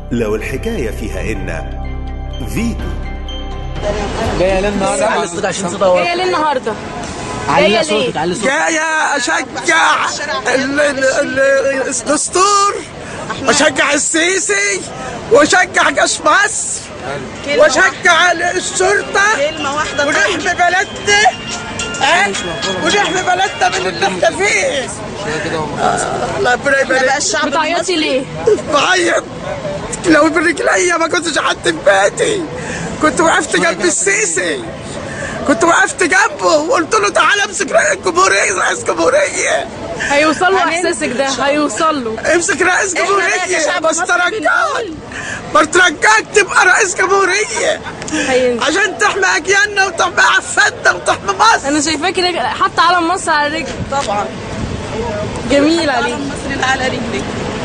لو الحكاية فيها إن فيتو جايه ليه النهارده على الصوت عشان صوتها واطي جايه ليه النهارده؟ علي جاية صوتك ليه؟ علي صوتك جاية أشجع ال- ال- ال- الدستور وأشجع السيسي وأشجع جيش مصر وأشجع الشرطة كلمة واحدة ونحمي بلدنا ها؟ ونحمي بلدنا من اللي احنا فيه آه، الله ربنا بقى يبارك الشعب بتعيطي ليه؟ بعيط لو برجليا ما كنتش قعدت في بيتي كنت وقفت جنب السيسي كنت وقفت جنبه وقلت له تعالى امسك رئيس الجمهوريه رئيس جمهوريه هيوصل له احساسك ده هيوصل له امسك رئيس إحنا بقى جمهوريه كشعب بس مصري ترجاك بنقول. بس ترجاك تبقى رئيس جمهوريه هينزل عشان تحمي اجيالنا وتحمي عفاتنا وتحمي مصر انا شايفاكي رجل حتى علم مصر على رجل طبعا جميل عليك علم مصر اللي على رجلك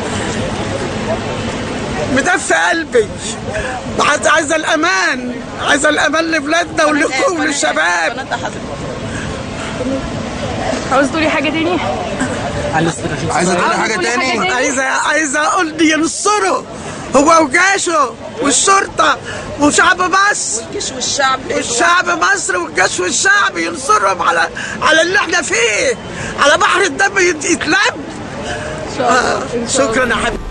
مدفي قلبي عايز عايزه الامان عايزه الامان لبلادنا ولكم وللشباب قناة حضرتك عاوز تقولي حاجه تاني؟ علي صوتك عشان عايزه صوتها تقولي عاوز حاجه تقولي تاني حاجة تاني؟ عايزه عايزه اقول لي ينصره هو وجيشه والشرطه وشعب مصر الجيش والشعب والشعب مصر والجيش والشعب ينصرهم على على اللي احنا فيه على بحر الدم يت- يتلم ان شاء الله شكرا يا حبيبي